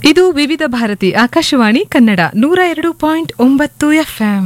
ಇದು ವಿವಿಧ ಭಾರತಿ ಆಕಾಶವಾಣಿ ಕನ್ನಡ ನೂರ ಎರಡು ಪಾಯಿಂಟ್ ಒಂಬತ್ತು ಎಫ್ಎಂ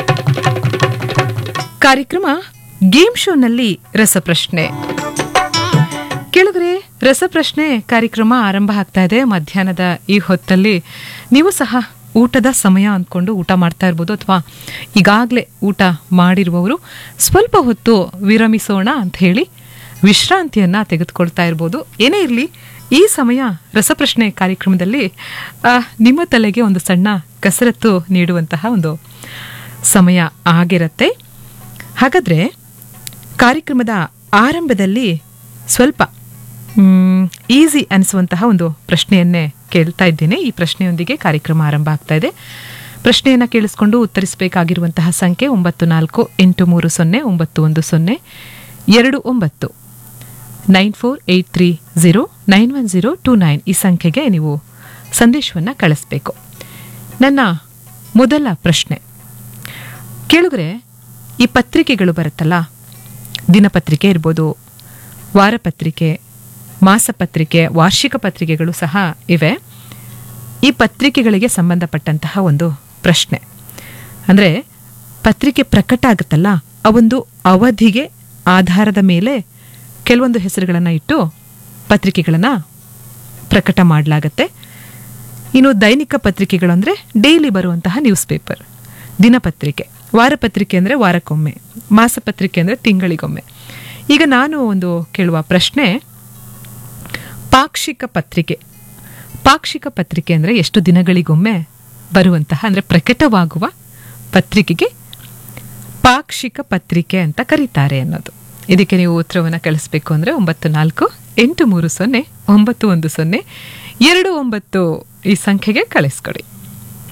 ಕಾರ್ಯಕ್ರಮ ಗೇಮ್ ಶೋನಲ್ಲಿ ರಸಪ್ರಶ್ನೆ ಕೆಳಗರೆ ರಸಪ್ರಶ್ನೆ ಕಾರ್ಯಕ್ರಮ ಆರಂಭ ಆಗ್ತಾ ಇದೆ ಮಧ್ಯಾಹ್ನದ ಈ ಹೊತ್ತಲ್ಲಿ ನೀವು ಸಹ ಊಟದ ಸಮಯ ಅಂದ್ಕೊಂಡು ಊಟ ಮಾಡ್ತಾ ಇರ್ಬೋದು ಅಥವಾ ಈಗಾಗಲೇ ಊಟ ಮಾಡಿರುವವರು ಸ್ವಲ್ಪ ಹೊತ್ತು ವಿರಮಿಸೋಣ ಅಂತ ಹೇಳಿ ವಿಶ್ರಾಂತಿಯನ್ನ ತೆಗೆದುಕೊಳ್ತಾ ಇರ್ಬೋದು ಏನೇ ಇರಲಿ ಈ ಸಮಯ ರಸಪ್ರಶ್ನೆ ಕಾರ್ಯಕ್ರಮದಲ್ಲಿ ಆ, ನಿಮ್ಮ ತಲೆಗೆ ಒಂದು ಸಣ್ಣ ಕಸರತ್ತು ನೀಡುವಂತಹ ಒಂದು ಸಮಯ ಆಗಿರತ್ತೆ ಹಾಗಾದ್ರೆ ಕಾರ್ಯಕ್ರಮದ ಆರಂಭದಲ್ಲಿ ಸ್ವಲ್ಪ ಈಸಿ ಅನಿಸುವಂತಹ ಒಂದು ಪ್ರಶ್ನೆಯನ್ನೇ ಕೇಳ್ತಾ ಇದ್ದೇನೆ ಈ ಪ್ರಶ್ನೆಯೊಂದಿಗೆ ಕಾರ್ಯಕ್ರಮ ಆರಂಭ ಆಗ್ತಾ ಇದೆ ಪ್ರಶ್ನೆಯನ್ನ ಕೇಳಿಸ್ಕೊಂಡು ಉತ್ತರಿಸಬೇಕಾಗಿರುವಂತಹ ಸಂಖ್ಯೆ ಒಂಬತ್ತು ನಾಲ್ಕು ಎಂಟು ಮೂರು ಸೊನ್ನೆ ಒಂಬತ್ತು ಒಂದು ಸೊನ್ನೆ ಎರಡು ಒಂಬತ್ತು nine four eight three zero nine one zero two nine ಈ ಸಂಖ್ಯೆಗೆ ನೀವು ಸಂದೇಶವನ್ನು ಕಳಿಸ್ಬೇಕು ನನ್ನ ಮೊದಲ ಪ್ರಶ್ನೆ ಕೇಳಿದ್ರೆ ಈ ಪತ್ರಿಕೆಗಳು ಬರುತ್ತಲ್ಲ ದಿನಪತ್ರಿಕೆ ಇರ್ಬೋದು ವಾರಪತ್ರಿಕೆ ಮಾಸಪತ್ರಿಕೆ ವಾರ್ಷಿಕ ಪತ್ರಿಕೆಗಳು ಸಹ ಇವೆ ಈ ಪತ್ರಿಕೆಗಳಿಗೆ ಸಂಬಂಧಪಟ್ಟಂತಹ ಒಂದು ಪ್ರಶ್ನೆ ಅಂದರೆ ಪತ್ರಿಕೆ ಪ್ರಕಟ ಆಗುತ್ತಲ್ಲ ಆ ಒಂದು ಅವಧಿಗೆ ಆಧಾರದ ಮೇಲೆ ಕೆಲವೊಂದು ಹೆಸರುಗಳನ್ನು ಇಟ್ಟು ಪತ್ರಿಕೆಗಳನ್ನು ಪ್ರಕಟ ಮಾಡಲಾಗತ್ತೆ ಇನ್ನು ದೈನಿಕ ಪತ್ರಿಕೆಗಳು ಅಂದರೆ ಡೈಲಿ ಬರುವಂತಹ ನ್ಯೂಸ್ ಪೇಪರ್ ದಿನಪತ್ರಿಕೆ ವಾರಪತ್ರಿಕೆ ಅಂದರೆ ವಾರಕ್ಕೊಮ್ಮೆ ಮಾಸಪತ್ರಿಕೆ ಅಂದರೆ ತಿಂಗಳಿಗೊಮ್ಮೆ ಈಗ ನಾನು ಒಂದು ಕೇಳುವ ಪ್ರಶ್ನೆ ಪಾಕ್ಷಿಕ ಪತ್ರಿಕೆ ಪಾಕ್ಷಿಕ ಪತ್ರಿಕೆ ಅಂದರೆ ಎಷ್ಟು ದಿನಗಳಿಗೊಮ್ಮೆ ಬರುವಂತಹ ಅಂದರೆ ಪ್ರಕಟವಾಗುವ ಪತ್ರಿಕೆಗೆ ಪಾಕ್ಷಿಕ ಪತ್ರಿಕೆ ಅಂತ ಕರೀತಾರೆ ಅನ್ನೋದು ಇದಕ್ಕೆ ನೀವು ಉತ್ತರವನ್ನು ಕಳಿಸ್ಬೇಕು ಅಂದರೆ ಒಂಬತ್ತು ನಾಲ್ಕು ಎಂಟು ಮೂರು ಸೊನ್ನೆ ಒಂಬತ್ತು ಒಂದು ಸೊನ್ನೆ ಎರಡು ಒಂಬತ್ತು ಈ ಸಂಖ್ಯೆಗೆ ಕಳಿಸ್ಕೊಡಿ